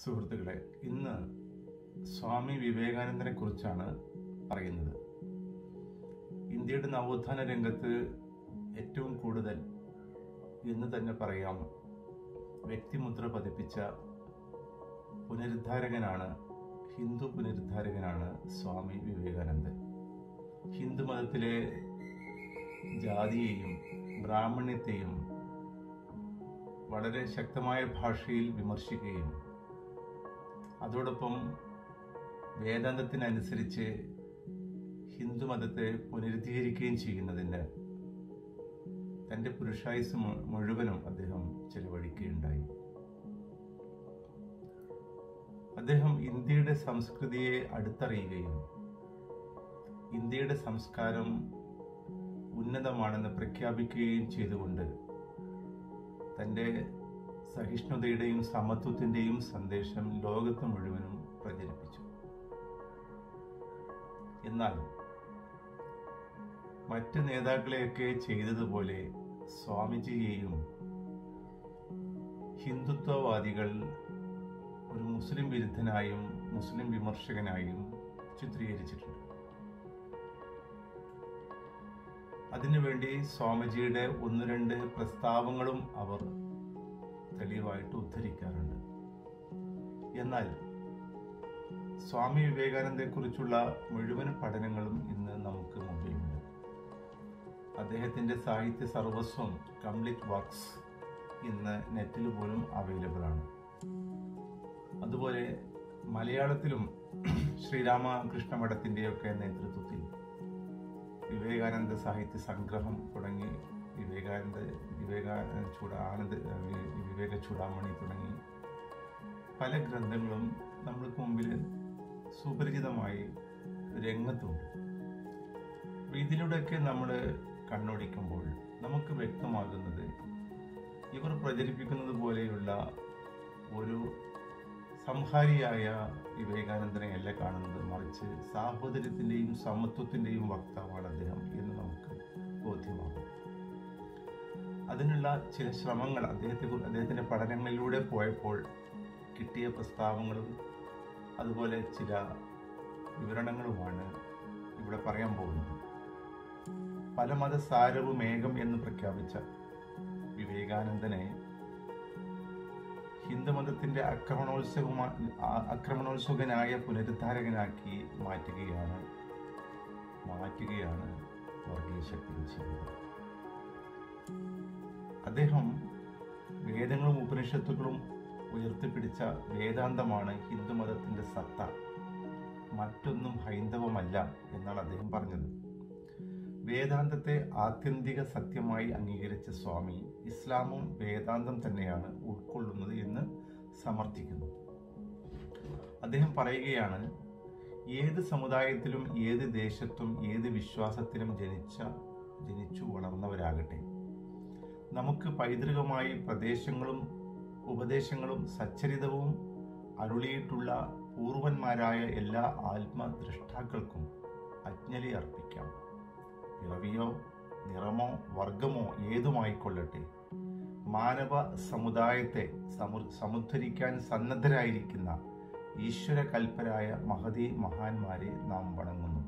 സുഹൃത്തുക്കളെ ഇന്ന് സ്വാമി വിവേകാനന്ദനെ കുറിച്ചാണ് പറയുന്നത് ഇന്ത്യയുടെ നവോത്ഥാന രംഗത്ത് ഏറ്റവും കൂടുതൽ എന്ന് തന്നെ പറയാം വ്യക്തിമുദ്ര പതിപ്പിച്ച പുനരുദ്ധാരകനാണ് ഹിന്ദു പുനരുദ്ധാരകനാണ് സ്വാമി വിവേകാനന്ദൻ ഹിന്ദു മതത്തിലെ ജാതിയെയും ബ്രാഹ്മണ്യത്തെയും വളരെ ശക്തമായ ഭാഷയിൽ വിമർശിക്കുകയും അതോടൊപ്പം വേദാന്തത്തിനനുസരിച്ച് ഹിന്ദു മതത്തെ പുനരുദ്ധീകരിക്കുകയും ചെയ്യുന്നതിന് തൻ്റെ പുരുഷായുസ് മു- മുഴുവനും അദ്ദേഹം ചെലവഴിക്കുകയുണ്ടായി അദ്ദേഹം ഇന്ത്യയുടെ സംസ്കൃതിയെ അടുത്തറിയുകയും ഇന്ത്യയുടെ സംസ്കാരം ഉന്നതമാണെന്ന് പ്രഖ്യാപിക്കുകയും ചെയ്തുകൊണ്ട് തൻ്റെ സഹിഷ്ണുതയുടെയും സമത്വത്തിൻ്റെയും സന്ദേശം ലോകത്ത് മുഴുവനും പ്രചരിപ്പിച്ചു എന്നാൽ മറ്റ് നേതാക്കളെയൊക്കെ ചെയ്തതുപോലെ സ്വാമിജിയെയും ഹിന്ദുത്വവാദികൾ ഒരു മുസ്ലിം വിരുദ്ധനായും മുസ്ലിം വിമർശകനായും ചിത്രീകരിച്ചിട്ടുണ്ട് അതിനുവേണ്ടി സ്വാമിജിയുടെ ഒന്ന് രണ്ട് പ്രസ്താവങ്ങളും അവർ തെളിവായിട്ട് ഉദ്ധരിക്കാറുണ്ട് എന്നാൽ സ്വാമി വിവേകാനന്ദയെക്കുറിച്ചുള്ള മുഴുവൻ പഠനങ്ങളും ഇന്ന് നമുക്ക് മുമ്പിലുണ്ട് അദ്ദേഹത്തിന്റെ സാഹിത്യ സർവസ്വം കംപ്ലീറ്റ് വർക്ക്സ് ഇന്ന് നെറ്റിൽ പോലും അവൈലബിൾ ആണ് അതുപോലെ മലയാളത്തിലും ശ്രീരാമകൃഷ്ണ മഠത്തിൻ്റെയൊക്കെ നേതൃത്വത്തിൽ വിവേകാനന്ദ സാഹിത്യ സംഗ്രഹം തുടങ്ങി വിവേകാനന്ദ വിവേകാ ചൂട ആനന്ദ വി- വിവേക ചൂടാമണി തുടങ്ങി പല ഗ്രന്ഥങ്ങളും നമ്മൾക്ക് മുമ്പിൽ സുപരിചിതമായി രംഗത്തുണ്ട് അപ്പൊ ഇതിലൂടെയൊക്കെ നമ്മൾ കണ്ണോടിക്കുമ്പോൾ നമുക്ക് വ്യക്തമാകുന്നത് ഇവർ പ്രചരിപ്പിക്കുന്നത് പോലെയുള്ള ഒരു സംഹാരിയായ വിവേകാനന്ദനെയല്ല കാണുന്നത് മറിച്ച് സാഹോദര്യത്തിൻ്റെയും സമത്വത്തിൻ്റെയും വക്താവാണ് അദ്ദേഹം എന്ന് നമുക്ക് ബോധ്യമാകും അതിനുള്ള ചില ശ്രമങ്ങൾ അദ്ദേഹത്തെ കുറി- അദ്ദേഹത്തിൻ്റെ പഠനങ്ങളിലൂടെ പോയപ്പോൾ കിട്ടിയ പ്രസ്താവങ്ങളും അതുപോലെ ചില വിവരണങ്ങളുമാണ് ഇവിടെ പറയാൻ പോകുന്നത് പല മതസാരവും ഏകം എന്ന് പ്രഖ്യാപിച്ച വിവേകാനന്ദനെ ഹിന്ദുമതത്തിന്റെ ആക്രമണോത്സവമാ ആ- ആക്രമണോത്സുകനായ പുനരുദ്ധാരകനാക്കി മാറ്റുകയാണ് മാറ്റുകയാണ് വർഗീയ ശക്തികൾ ചെയ്തത് അദ്ദേഹം വേദങ്ങളും ഉപനിഷത്തുക്കളും ഉയർത്തിപ്പിടിച്ച വേദാന്തമാണ് ഹിന്ദുമതത്തിന്റെ സത്ത മറ്റൊന്നും ഹൈന്ദവമല്ല എന്നാണ് അദ്ദേഹം പറഞ്ഞത് വേദാന്തത്തെ ആത്യന്തിക സത്യമായി അംഗീകരിച്ച സ്വാമി ഇസ്ലാമും വേദാന്തം തന്നെയാണ് ഉൾക്കൊള്ളുന്നത് എന്ന് സമർത്ഥിക്കുന്നു അദ്ദേഹം പറയുകയാണ് ഏത് സമുദായത്തിലും ഏത് ദേശത്തും ഏത് വിശ്വാസത്തിലും ജനിച്ച ജനിച്ചു വളർന്നവരാകട്ടെ നമുക്ക് പൈതൃകമായി പ്രദേശങ്ങളും ഉപദേശങ്ങളും സച്ചരിതവും അരുളിയിട്ടുള്ള പൂർവന്മാരായ എല്ലാ ആത്മദ്രഷ്ടാക്കൾക്കും അജ്ഞലി അർപ്പിക്കാം പിറവിയോ നിറമോ വർഗമോ ഏതുമായിക്കൊള്ളട്ടെ മാനവ സമുദായത്തെ സമു- സമുദ്ധരിക്കാൻ സന്നദ്ധരായിരിക്കുന്ന ഈശ്വര കൽപ്പരായ മഹതി മഹാന്മാരെ നാം വണങ്ങുന്നു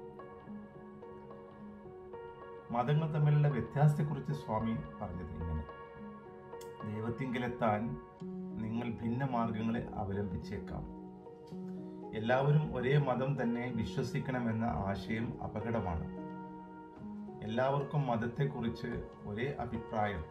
മതങ്ങൾ തമ്മിലുള്ള വ്യത്യാസത്തെക്കുറിച്ച് സ്വാമി പറഞ്ഞത് ഇങ്ങനെ ദൈവത്തിങ്കിലെത്താൻ നിങ്ങൾ ഭിന്ന മാർഗങ്ങളെ അവലംബിച്ചേക്കാം എല്ലാവരും ഒരേ മതം തന്നെ വിശ്വസിക്കണമെന്ന ആശയം അപകടമാണ് എല്ലാവർക്കും മതത്തെക്കുറിച്ച് ഒരേ അഭിപ്രായം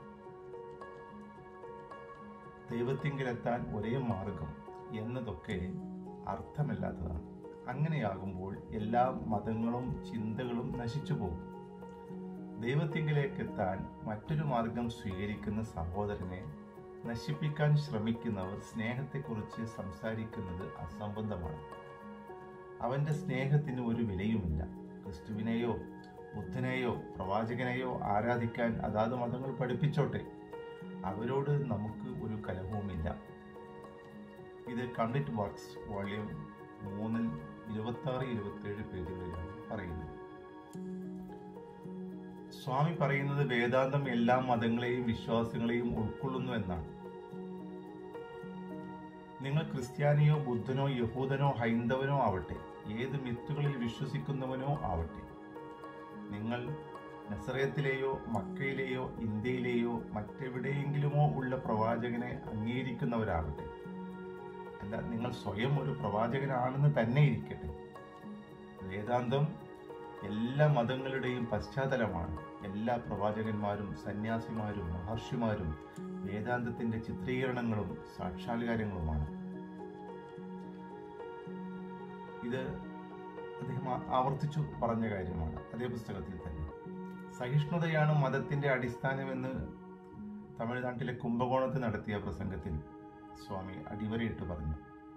ദൈവത്തിങ്കിലെത്താൻ ഒരേ മാർഗം എന്നതൊക്കെ അർത്ഥമില്ലാത്തതാണ് അങ്ങനെയാകുമ്പോൾ എല്ലാ മതങ്ങളും ചിന്തകളും നശിച്ചു പോകും ദൈവത്തിങ്കിലേക്കെത്താൻ മറ്റൊരു മാർഗം സ്വീകരിക്കുന്ന സഹോദരനെ നശിപ്പിക്കാൻ ശ്രമിക്കുന്നവർ സ്നേഹത്തെക്കുറിച്ച് സംസാരിക്കുന്നത് അസംബന്ധമാണ് അവന്റെ സ്നേഹത്തിന് ഒരു വിലയുമില്ല ക്രിസ്തുവിനെയോ ബുദ്ധനെയോ പ്രവാചകനെയോ ആരാധിക്കാൻ അതാത് മതങ്ങൾ പഠിപ്പിച്ചോട്ടെ അവരോട് നമുക്ക് ഒരു കലഹവുമില്ല ഇത് കംപ്ലീറ്റ് വർക്ക്സ് വോള്യം മൂന്നിൽ ഇരുപത്തി ആറ് ഇരുപത്തി ഏഴ് പേജുകളിലാണ് പറയുന്നത് സ്വാമി പറയുന്നത് വേദാന്തം എല്ലാ മതങ്ങളെയും വിശ്വാസങ്ങളെയും ഉൾക്കൊള്ളുന്നു എന്നാണ് നിങ്ങൾ ക്രിസ്ത്യാനിയോ ബുദ്ധനോ യഹൂദനോ ഹൈന്ദവനോ ആവട്ടെ ഏത് മിത്തുകളിൽ വിശ്വസിക്കുന്നവനോ ആവട്ടെ നിങ്ങൾ നസറയത്തിലെയോ മക്കയിലെയോ ഇന്ത്യയിലെയോ മറ്റെവിടെയെങ്കിലുമോ ഉള്ള പ്രവാചകനെ അംഗീകരിക്കുന്നവരാകട്ടെ അല്ല നിങ്ങൾ സ്വയം ഒരു പ്രവാചകനാണെന്ന് തന്നെ ഇരിക്കട്ടെ വേദാന്തം എല്ലാ മതങ്ങളുടെയും പശ്ചാത്തലമാണ് എല്ലാ പ്രവാചകന്മാരും സന്യാസിമാരും മഹർഷിമാരും വേദാന്തത്തിന്റെ ചിത്രീകരണങ്ങളും സാക്ഷാത്കാരങ്ങളുമാണ് ഇത് അദ്ദേഹം ആ- ആവർത്തിച്ചു പറഞ്ഞ കാര്യമാണ് അതേ പുസ്തകത്തിൽ തന്നെ സഹിഷ്ണുതയാണ് മതത്തിന്റെ അടിസ്ഥാനമെന്ന് തമിഴ്നാട്ടിലെ കുംഭകോണത്ത് നടത്തിയ പ്രസംഗത്തിൽ സ്വാമി അടിവരയിട്ട് പറഞ്ഞു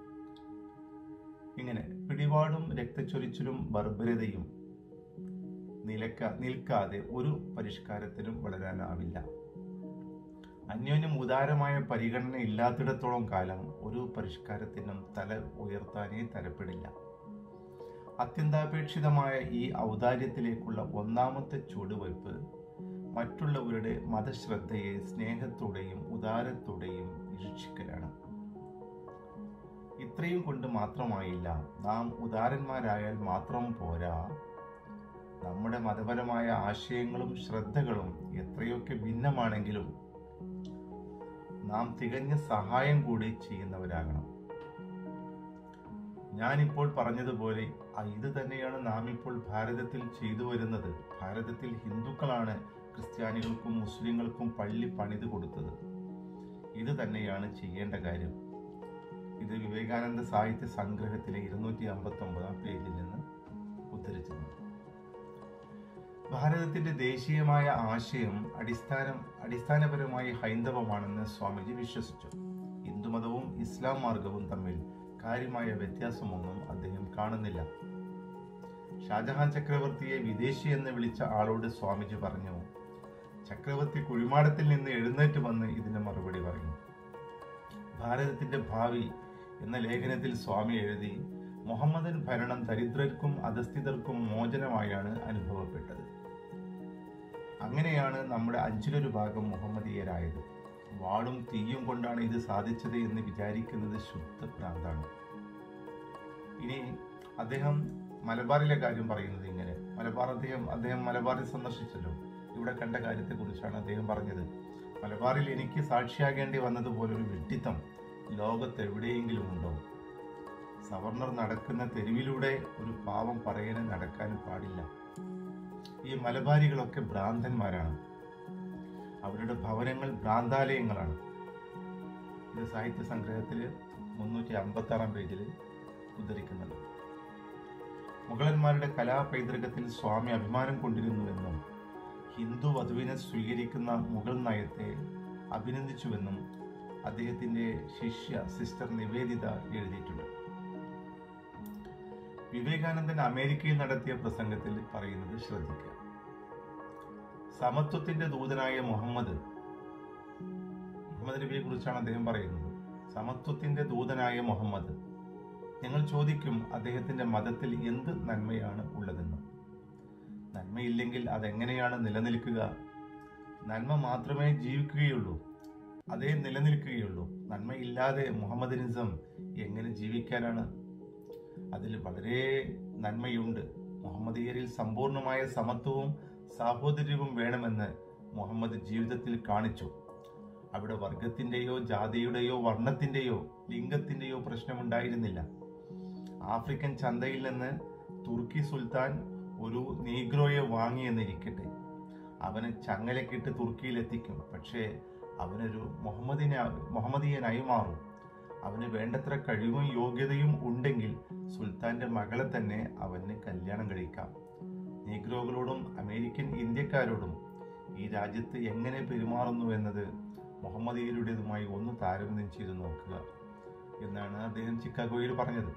ഇങ്ങനെ പിടിപാടും രക്തച്ചൊരിച്ചിലും ബർബരതയും നിലക്ക നിൽക്കാതെ ഒരു പരിഷ്കാരത്തിനും വളരാനാവില്ല അന്യോന്യം ഉദാരമായ പരിഗണന ഇല്ലാത്തിടത്തോളം കാലം ഒരു പരിഷ്കാരത്തിനും തല ഉയർത്താനേ തരപ്പെടില്ല അത്യന്താപേക്ഷിതമായ ഈ ഔദാര്യത്തിലേക്കുള്ള ഒന്നാമത്തെ ചുവടുവയ്പ് മറ്റുള്ളവരുടെ മതശ്രദ്ധയെ സ്നേഹത്തോടെയും ഉദാരത്തോടെയും നിരീക്ഷിക്കലാണ് ഇത്രയും കൊണ്ട് മാത്രമായില്ല നാം ഉദാരന്മാരായാൽ മാത്രം പോരാ നമ്മുടെ മതപരമായ ആശയങ്ങളും ശ്രദ്ധകളും എത്രയൊക്കെ ഭിന്നമാണെങ്കിലും നാം തികഞ്ഞ സഹായം കൂടി ചെയ്യുന്നവരാകണം ഞാനിപ്പോൾ പറഞ്ഞതുപോലെ ആ ഇത് തന്നെയാണ് നാം ഇപ്പോൾ ഭാരതത്തിൽ ചെയ്തു വരുന്നത് ഭാരതത്തിൽ ഹിന്ദുക്കളാണ് ക്രിസ്ത്യാനികൾക്കും മുസ്ലിങ്ങൾക്കും പള്ളി പണിത് കൊടുത്തത് ഇത് തന്നെയാണ് ചെയ്യേണ്ട കാര്യം ഇത് വിവേകാനന്ദ സാഹിത്യ സംഗ്രഹത്തിലെ ഇരുന്നൂറ്റി അമ്പത്തി ഒമ്പതാം പേജിൽ നിന്ന് ഉദ്ധരിച്ചത് ഭാരതത്തിന്റെ ദേശീയമായ ആശയം അടിസ്ഥാനം അടിസ്ഥാനപരമായി ഹൈന്ദവമാണെന്ന് സ്വാമിജി വിശ്വസിച്ചു ഹിന്ദുമതവും ഇസ്ലാം മാർഗവും തമ്മിൽ കാര്യമായ വ്യത്യാസമൊന്നും അദ്ദേഹം കാണുന്നില്ല ഷാജഹാൻ ചക്രവർത്തിയെ വിദേശി എന്ന് വിളിച്ച ആളോട് സ്വാമിജി പറഞ്ഞു ചക്രവർത്തി കുഴിമാടത്തിൽ നിന്ന് എഴുന്നേറ്റ് വന്ന് ഇതിന് മറുപടി പറഞ്ഞു ഭാരതത്തിന്റെ ഭാവി എന്ന ലേഖനത്തിൽ സ്വാമി എഴുതി മുഹമ്മദൻ ഭരണം ദരിദ്രർക്കും അധസ്ഥിതർക്കും മോചനമായാണ് അനുഭവപ്പെട്ടത് അങ്ങനെയാണ് നമ്മുടെ അഞ്ചിലൊരു ഭാഗം മുഹമ്മദീയരായത് വാളും തീയും കൊണ്ടാണ് ഇത് സാധിച്ചത് എന്ന് വിചാരിക്കുന്നത് ശുദ്ധ ഭ്രാന്താണ് ഇനി അദ്ദേഹം മലബാറിലെ കാര്യം പറയുന്നത് ഇങ്ങനെ മലബാർ അദ്ദേഹം അദ്ദേഹം മലബാറിൽ സന്ദർശിച്ചല്ലോ ഇവിടെ കണ്ട കാര്യത്തെക്കുറിച്ചാണ് അദ്ദേഹം പറഞ്ഞത് മലബാറിൽ എനിക്ക് സാക്ഷിയാകേണ്ടി വന്നതുപോലെ ഒരു വിഡ്ഢിത്തം ലോകത്ത് എവിടെയെങ്കിലും ഉണ്ടോ സവർണർ നടക്കുന്ന തെരുവിലൂടെ ഒരു പാവം പറയനെ നടക്കാനും പാടില്ല ഈ മലബാരികളൊക്കെ ഭ്രാന്തന്മാരാണ് അവരുടെ ഭവനങ്ങൾ ഭ്രാന്താലയങ്ങളാണ് ഇത് സാഹിത്യ സംഗ്രഹത്തിൽ മുന്നൂറ്റി അമ്പത്തി ആറാം പേജിൽ ഉദ്ധരിക്കുന്നത് മുഗളന്മാരുടെ കലാപൈതൃകത്തിൽ സ്വാമി അഭിമാനം കൊണ്ടിരുന്നുവെന്നും ഹിന്ദു വധുവിനെ സ്വീകരിക്കുന്ന മുഗൾ നയത്തെ അഭിനന്ദിച്ചുവെന്നും അദ്ദേഹത്തിന്റെ ശിഷ്യ സിസ്റ്റർ നിവേദിത എഴുതിയിട്ടുണ്ട് വിവേകാനന്ദൻ അമേരിക്കയിൽ നടത്തിയ പ്രസംഗത്തിൽ പറയുന്നത് ശ്രദ്ധിക്കുക സമത്വത്തിന്റെ ദൂതനായ മുഹമ്മദ് മുഹമ്മദ് നബിയെ കുറിച്ചാണ് അദ്ദേഹം പറയുന്നത് സമത്വത്തിന്റെ ദൂതനായ മുഹമ്മദ് നിങ്ങൾ ചോദിക്കും അദ്ദേഹത്തിന്റെ മതത്തിൽ എന്ത് നന്മയാണ് ഉള്ളതെന്ന് നന്മയില്ലെങ്കിൽ അതെങ്ങനെയാണ് നിലനിൽക്കുക നന്മ മാത്രമേ ജീവിക്കുകയുള്ളൂ അതേ നിലനിൽക്കുകയുള്ളൂ നന്മയില്ലാതെ മുഹമ്മദിനിസം എങ്ങനെ ജീവിക്കാനാണ് അതിൽ വളരെ നന്മയുണ്ട് മുഹമ്മദീയരിൽ സമ്പൂർണമായ സമത്വവും സാഹോദര്യവും വേണമെന്ന് മുഹമ്മദ് ജീവിതത്തിൽ കാണിച്ചു അവിടെ വർഗത്തിന്റെയോ ജാതിയുടെയോ വർണ്ണത്തിന്റെയോ ലിംഗത്തിന്റെയോ പ്രശ്നമുണ്ടായിരുന്നില്ല ആഫ്രിക്കൻ ചന്തയിൽ നിന്ന് തുർക്കി സുൽത്താൻ ഒരു നീഗ്രോയെ വാങ്ങിയെന്നിരിക്കട്ടെ അവന് ചങ്ങലക്കിട്ട് തുർക്കിയിൽ എത്തിക്കും പക്ഷേ അവനൊരു മുഹമ്മദിനെ മുഹമ്മദീയനായി മാറും അവന് വേണ്ടത്ര കഴിവും യോഗ്യതയും ഉണ്ടെങ്കിൽ സുൽത്താന്റെ മകളെ തന്നെ അവന് കല്യാണം കഴിക്കാം നീഗ്രോകളോടും അമേരിക്കൻ ഇന്ത്യക്കാരോടും ഈ രാജ്യത്ത് എങ്ങനെ പെരുമാറുന്നു എന്നത് മുഹമ്മദീയരുടേതുമായി ഒന്ന് താരതമ്യം ചെയ്ത് നോക്കുക എന്നാണ് അദ്ദേഹം ചിക്കാഗോയിൽ പറഞ്ഞത്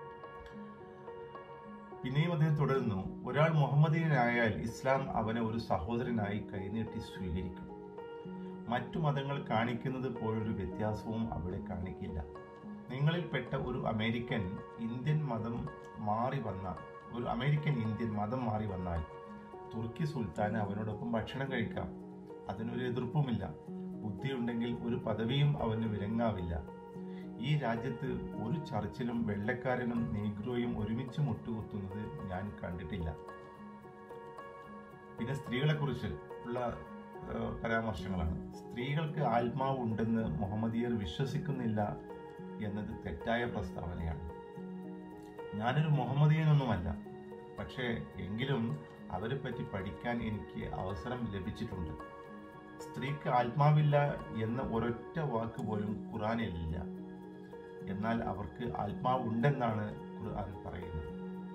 പിന്നെയും അദ്ദേഹം തുടരുന്നു ഒരാൾ മുഹമ്മദീയനായാൽ ഇസ്ലാം അവനെ ഒരു സഹോദരനായി കൈനീട്ടി സ്വീകരിക്കും മറ്റു മതങ്ങൾ കാണിക്കുന്നത് പോലൊരു വ്യത്യാസവും അവിടെ കാണിക്കില്ല നിങ്ങളിൽപ്പെട്ട ഒരു അമേരിക്കൻ ഇന്ത്യൻ മതം മാറി വന്നാൽ ഒരു അമേരിക്കൻ ഇന്ത്യൻ മതം മാറി വന്നാൽ തുർക്കി സുൽത്താന് അവനോടൊപ്പം ഭക്ഷണം കഴിക്കാം അതിനൊരു എതിർപ്പുമില്ല ബുദ്ധിയുണ്ടെങ്കിൽ ഒരു പദവിയും അവന് വിലങ്ങാവില്ല ഈ രാജ്യത്ത് ഒരു ചർച്ചിലും വെള്ളക്കാരനും നീഗ്രോയും ഒരുമിച്ച് മുട്ടുകുത്തുന്നത് ഞാൻ കണ്ടിട്ടില്ല പിന്നെ സ്ത്രീകളെക്കുറിച്ച് ഉള്ള ഏഹ്, പരാമർശങ്ങളാണ് സ്ത്രീകൾക്ക് ആത്മാവ് ഉണ്ടെന്ന് മുഹമ്മദിയർ വിശ്വസിക്കുന്നില്ല എന്നത് തെറ്റായ പ്രസ്താവനയാണ് ഞാനൊരു മുഹമ്മദിയനൊന്നുമല്ല പക്ഷേ എങ്കിലും അവരെ പറ്റി പഠിക്കാൻ എനിക്ക് അവസരം ലഭിച്ചിട്ടുണ്ട് സ്ത്രീക്ക് ആത്മാവില്ല എന്ന ഒരൊറ്റ വാക്ക് പോലും ഖുറാനിലില്ല എന്നാൽ അവർക്ക് ആത്മാവ് ഉണ്ടെന്നാണ് ഖുർആൻ പറയുന്നത്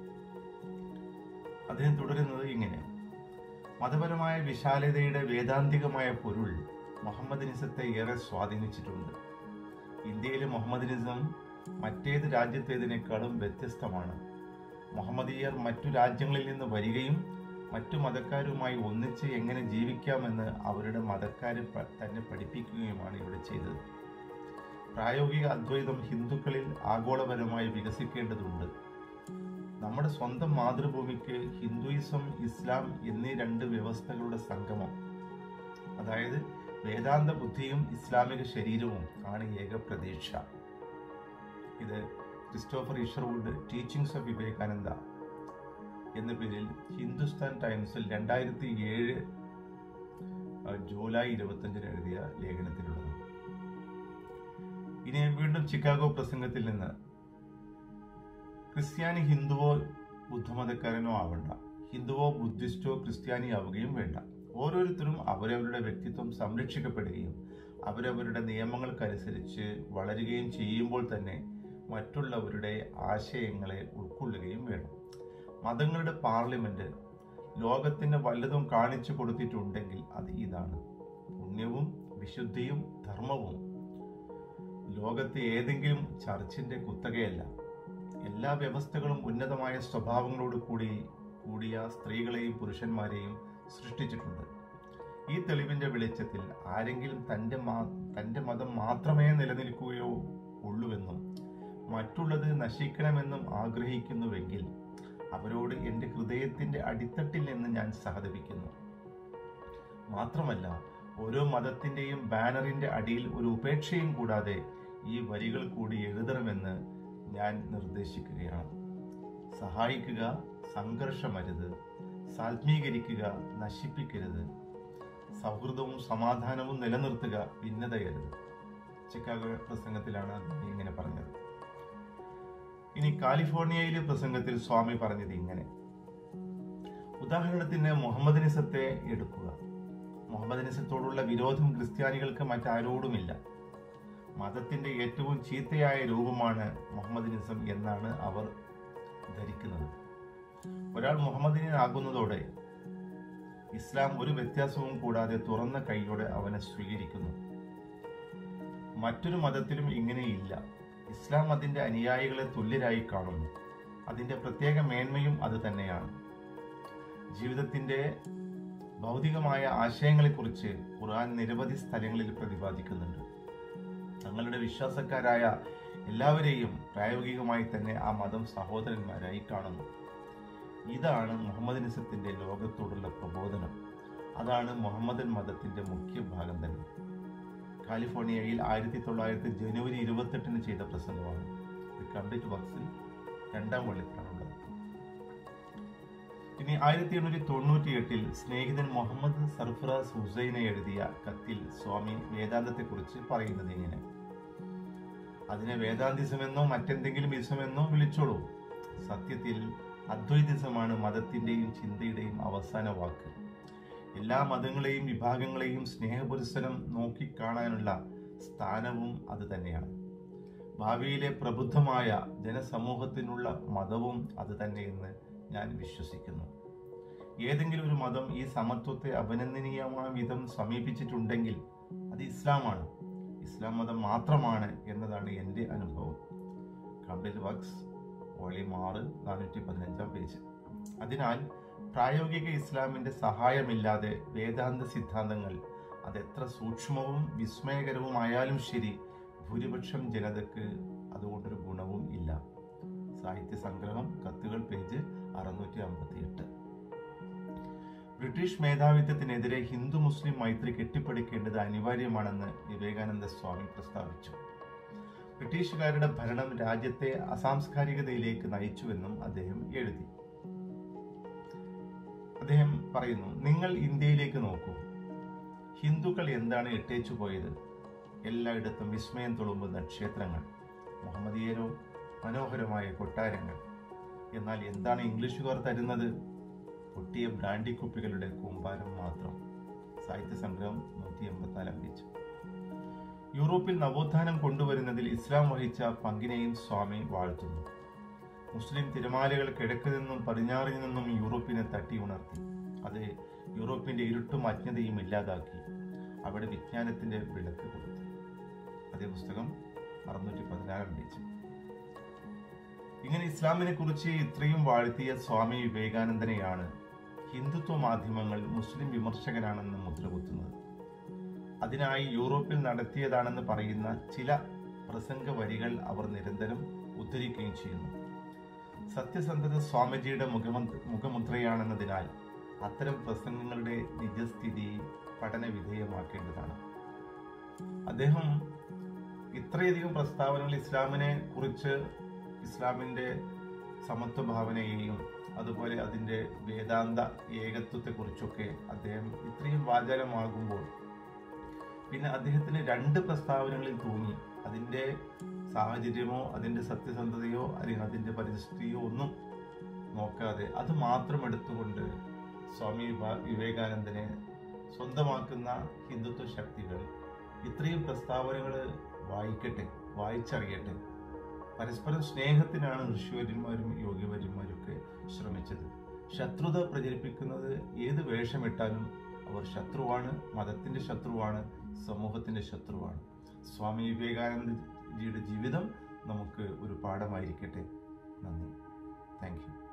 അദ്ദേഹം തുടരുന്നത് ഇങ്ങനെ മതപരമായ വിശാലതയുടെ വേദാന്തികമായ പൊരുൾ മുഹമ്മദിനിസത്തെ ഏറെ സ്വാധീനിച്ചിട്ടുണ്ട് ഇന്ത്യയിലെ മുഹമ്മദിനിസം മറ്റേത് രാജ്യത്തേതിനേക്കാളും വ്യത്യസ്തമാണ് മുഹമ്മദീയർ മറ്റു രാജ്യങ്ങളിൽ നിന്ന് വരികയും മറ്റു മതക്കാരുമായി ഒന്നിച്ച് എങ്ങനെ ജീവിക്കാമെന്ന് അവരുടെ മതക്കാരെ പ- തന്നെ പഠിപ്പിക്കുകയുമാണ് ഇവിടെ ചെയ്തത് പ്രായോഗിക അദ്വൈതം ഹിന്ദുക്കളിൽ ആഗോളപരമായി വികസിക്കേണ്ടതുണ്ട് നമ്മുടെ സ്വന്തം മാതൃഭൂമിക്ക് ഹിന്ദുയിസം ഇസ്ലാം എന്നീ രണ്ട് വ്യവസ്ഥകളുടെ സംഗമം അതായത് വേദാന്ത ബുദ്ധിയും ഇസ്ലാമിക ശരീരവും ആണ് ഏക പ്രതീക്ഷ ഇത് Christopher Isherwood teachings of Vivekananda എന്ന പേരിൽ ഹിന്ദുസ്ഥാൻ ടൈംസിൽ രണ്ടായിരത്തി ഏഴ് ജൂലൈ ഇരുപത്തഞ്ചിന് എഴുതിയ ലേഖനത്തിലുള്ളത് ഇനി വീണ്ടും ചിക്കാഗോ പ്രസംഗത്തിൽ നിന്ന് ക്രിസ്ത്യാനി ഹിന്ദുവോ ബുദ്ധമതക്കാരനോ ആവണ്ട ഹിന്ദുവോ ബുദ്ധിസ്റ്റോ ക്രിസ്ത്യാനി ആവുകയും വേണ്ട ഓരോരുത്തരും അവരവരുടെ വ്യക്തിത്വം സംരക്ഷിക്കപ്പെടുകയും അവരവരുടെ നിയമങ്ങൾക്കനുസരിച്ച് വളരുകയും ചെയ്യുമ്പോൾ തന്നെ മറ്റുള്ളവരുടെ ആശയങ്ങളെ ഉൾക്കൊള്ളുകയും വേണം മതങ്ങളുടെ പാർലമെന്റ് ലോകത്തിന് വല്ലതും കാണിച്ചു കൊടുത്തിട്ടുണ്ടെങ്കിൽ അത് ഇതാണ് പുണ്യവും വിശുദ്ധിയും ധർമ്മവും ലോകത്തെ ഏതെങ്കിലും ചർച്ചിന്റെ കുത്തകയല്ല എല്ലാ വ്യവസ്ഥകളും ഉന്നതമായ സ്വഭാവങ്ങളോട് കൂടി കൂടിയ സ്ത്രീകളെയും പുരുഷന്മാരെയും സൃഷ്ടിച്ചിട്ടുണ്ട് ഈ തെളിവിന്റെ വെളിച്ചത്തിൽ ആരെങ്കിലും തന്റെ മാ- തന്റെ മതം മാത്രമേ നിലനിൽക്കുകയോ ഉള്ളുവെന്നും മറ്റുള്ളത് നശിക്കണമെന്നും ആഗ്രഹിക്കുന്നുവെങ്കിൽ അവരോട് എൻ്റെ ഹൃദയത്തിന്റെ അടിത്തട്ടിൽ നിന്ന് ഞാൻ സഹതപിക്കുന്നു മാത്രമല്ല ഓരോ മതത്തിന്റെയും ബാനറിന്റെ അടിയിൽ ഒരു ഉപേക്ഷയും കൂടാതെ ഈ വരികൾ കൂടി എഴുതണമെന്ന് ഞാൻ നിർദ്ദേശിക്കുകയാണ് സഹായിക്കുക സംഘർഷമരുത് സാത്മീകരിക്കുക നശിപ്പിക്കരുത് സൗഹൃദവും സമാധാനവും നിലനിർത്തുക ഭിന്നതയരുത് ചിക്കാഗോ പ്രസംഗത്തിലാണ് അദ്ദേഹം ഇങ്ങനെ പറഞ്ഞത് ഇനി കാലിഫോർണിയയിലെ പ്രസംഗത്തിൽ സ്വാമി പറഞ്ഞത് ഇങ്ങനെ ഉദാഹരണത്തിന് മുഹമ്മദിനിസത്തെ എടുക്കുക മുഹമ്മദിനിസത്തോടുള്ള വിരോധം ക്രിസ്ത്യാനികൾക്ക് മറ്റാരോടുമില്ല മതത്തിന്റെ ഏറ്റവും ചീത്തയായ രൂപമാണ് മുഹമ്മദിനിസം എന്നാണ് അവർ ധരിക്കുന്നത് ഒരാൾ മുഹമ്മദിനാകുന്നതോടെ ഇസ്ലാം ഒരു വ്യത്യാസവും കൂടാതെ തുറന്ന കൈയോടെ അവനെ സ്വീകരിക്കുന്നു മറ്റൊരു മതത്തിലും ഇങ്ങനെയില്ല ഇസ്ലാം അതിന്റെ അനുയായികളെ തുല്യരായി കാണുന്നു അതിന്റെ പ്രത്യേക മേന്മയും അത് തന്നെയാണ് ജീവിതത്തിന്റെ ഭൗതികമായ ആശയങ്ങളെക്കുറിച്ച് ഖുർആൻ നിരവധി സ്ഥലങ്ങളിൽ പ്രതിപാദിക്കുന്നുണ്ട് തങ്ങളുടെ വിശ്വാസക്കാരായ എല്ലാവരെയും പ്രായോഗികമായി തന്നെ ആ മതം സഹോദരന്മാരായി കാണുന്നു ഇതാണ് മുഹമ്മദിനിസത്തിന്റെ ലോകത്തോടുള്ള പ്രബോധനം അതാണ് മുഹമ്മദൻ മതത്തിന്റെ മുഖ്യ ഭാഗം തന്നെ കാലിഫോർണിയയിൽ ആയിരത്തി തൊള്ളായിരത്തി ജനുവരി ഇരുപത്തെട്ടിന് ചെയ്ത പ്രസംഗമാണ് ഇത് കംപ്ലീറ്റ് വർക്സിൽ രണ്ടാം വെള്ളിക്കാണുള്ളത് ഇനി ആയിരത്തി എണ്ണൂറ്റി തൊണ്ണൂറ്റി എട്ടിൽ സ്നേഹിതൻ മുഹമ്മദ് സർഫറാസ് ഹുസൈനെ എഴുതിയ കത്തിൽ സ്വാമി വേദാന്തത്തെക്കുറിച്ച് പറയുന്നത് ഇങ്ങനെ അതിനെ വേദാന്തിസമെന്നോ മറ്റെന്തെങ്കിലും ഇസമെന്നോ വിളിച്ചോളൂ സത്യത്തിൽ അദ്വൈതിസമാണ് മതത്തിന്റെയും ചിന്തയുടെയും അവസാന വാക്ക് എല്ലാ മതങ്ങളെയും വിഭാഗങ്ങളെയും സ്നേഹപുരസരം നോക്കിക്കാണാനുള്ള സ്ഥാനവും അത് തന്നെയാണ് ഭാവിയിലെ പ്രബുദ്ധമായ ജനസമൂഹത്തിനുള്ള മതവും അത് തന്നെയെന്ന് ഞാൻ വിശ്വസിക്കുന്നു ഏതെങ്കിലും ഒരു മതം ഈ സമത്വത്തെ അഭിനന്ദനീയമായ വിധം സമീപിച്ചിട്ടുണ്ടെങ്കിൽ അത് ഇസ്ലാമാണ് ഇസ്ലാം മതം മാത്രമാണ് എന്നതാണ് എൻ്റെ അനുഭവം കംപ്ലീറ്റ് വർക്സ് വോളിയം ആറ് നാനൂറ്റി പതിനഞ്ചാം പേജ് അതിനാൽ പ്രായോഗിക ഇസ്ലാമിന്റെ സഹായമില്ലാതെ വേദാന്ത സിദ്ധാന്തങ്ങൾ അതെത്ര സൂക്ഷ്മവും വിസ്മയകരവുമായാലും ശരി ഭൂരിപക്ഷം ജനതയ്ക്ക് അതുകൊണ്ടൊരു ഗുണവും ഇല്ല സാഹിത്യ സംഗ്രഹം കത്തുകൾ പേജ് അറുന്നൂറ്റി അമ്പത്തി എട്ട് ബ്രിട്ടീഷ് മേധാവിത്വത്തിനെതിരെ ഹിന്ദു മുസ്ലിം മൈത്രി കെട്ടിപ്പടുക്കേണ്ടത് അനിവാര്യമാണെന്ന് വിവേകാനന്ദ സ്വാമി പ്രസ്താവിച്ചു ബ്രിട്ടീഷുകാരുടെ ഭരണം രാജ്യത്തെ അസാംസ്കാരികതയിലേക്ക് നയിച്ചുവെന്നും അദ്ദേഹം എഴുതി അദ്ദേഹം പറയുന്നു നിങ്ങൾ ഇന്ത്യയിലേക്ക് നോക്കൂ ഹിന്ദുക്കൾ എന്താണ് ഇട്ടേച്ചു പോയത് എല്ലായിടത്തും വിസ്മയം തുളുമ്പുന്ന ക്ഷേത്രങ്ങൾ മുഹമ്മദീയരോ മനോഹരമായ കൊട്ടാരങ്ങൾ എന്നാൽ എന്താണ് ഇംഗ്ലീഷുകാർ തരുന്നത് പൊട്ടിയ ബ്രാൻഡി കുപ്പികളുടെ കൂമ്പാരം മാത്രം സാഹിത്യ സംഗ്രഹം നൂറ്റി എൺപത്തിനാലാം പേജ് യൂറോപ്പിൽ നവോത്ഥാനം കൊണ്ടുവരുന്നതിൽ ഇസ്ലാം വഹിച്ച പങ്കിനെയും സ്വാമി വാഴ്ത്തുന്നു മുസ്ലിം തിരമാലകൾ കിഴക്ക് നിന്നും പടിഞ്ഞാറിൽ നിന്നും യൂറോപ്പിനെ തട്ടി ഉണർത്തി അത് യൂറോപ്പിന്റെ ഇരുട്ടും അജ്ഞതയും ഇല്ലാതാക്കി അവിടെ വിജ്ഞാനത്തിന്റെ വിളക്ക് കൊളുത്തി അതേ പുസ്തകം അറുന്നൂറ്റി പതിനാറാം പേജ് ഇങ്ങനെ ഇസ്ലാമിനെ കുറിച്ച് ഇത്രയും വാഴ്ത്തിയ സ്വാമി വിവേകാനന്ദനെയാണ് ഹിന്ദുത്വ മാധ്യമങ്ങൾ മുസ്ലിം വിമർശകനാണെന്ന് മുദ്രകുത്തുന്നത് അതിനായി യൂറോപ്പിൽ നടത്തിയതാണെന്ന് പറയുന്ന ചില പ്രസംഗ വരികൾ അവർ നിരന്തരം ഉദ്ധരിക്കുകയും ചെയ്യുന്നു സത്യസന്ധത സ്വാമിജിയുടെ മുഖമന്ത്ര മുഖമുദ്രയാണെന്നതിനാൽ അത്തരം പ്രസംഗങ്ങളുടെ നിജസ്ഥിതി പഠന വിധേയമാക്കേണ്ടതാണ് അദ്ദേഹം ഇത്രയധികം പ്രസ്താവനകൾ ഇസ്ലാമിനെ കുറിച്ച് ഇസ്ലാമിന്റെ സമത്വ ഭാവനയെയും അതുപോലെ അതിന്റെ വേദാന്ത ഏകത്വത്തെക്കുറിച്ചൊക്കെ അദ്ദേഹം ഇത്രയും വാചാലമാകുമ്പോൾ പിന്നെ അദ്ദേഹത്തിന് രണ്ട് പ്രസ്താവനകളിൽ തൂങ്ങി അതിന്റെ സാഹചര്യമോ അതിന്റെ സത്യസന്ധതയോ അല്ലെങ്കിൽ അതിന്റെ പരിസ്ഥിതിയോ ഒന്നും നോക്കാതെ അത് മാത്രം എടുത്തുകൊണ്ട് സ്വാമി വിവ- വിവേകാനന്ദനെ സ്വന്തമാക്കുന്ന ഹിന്ദുത്വ ശക്തികൾ ഇത്രയും പ്രസ്താവനകൾ വായിക്കട്ടെ വായിച്ചറിയട്ടെ പരസ്പരം സ്നേഹത്തിനാണ് ഋഷിവര്യന്മാരും യോഗിവര്യന്മാരും ഒക്കെ ശ്രമിച്ചത് ശത്രുത പ്രചരിപ്പിക്കുന്നത് ഏത് വേഷമിട്ടാലും അവർ ശത്രുവാണ് മതത്തിന്റെ ശത്രുവാണ് സമൂഹത്തിന്റെ ശത്രുവാണ് സ്വാമി വിവേകാനന്ദജിയുടെ ജീവിതം നമുക്ക് ഒരു പാഠമായിരിക്കട്ടെ നന്ദി താങ്ക് യു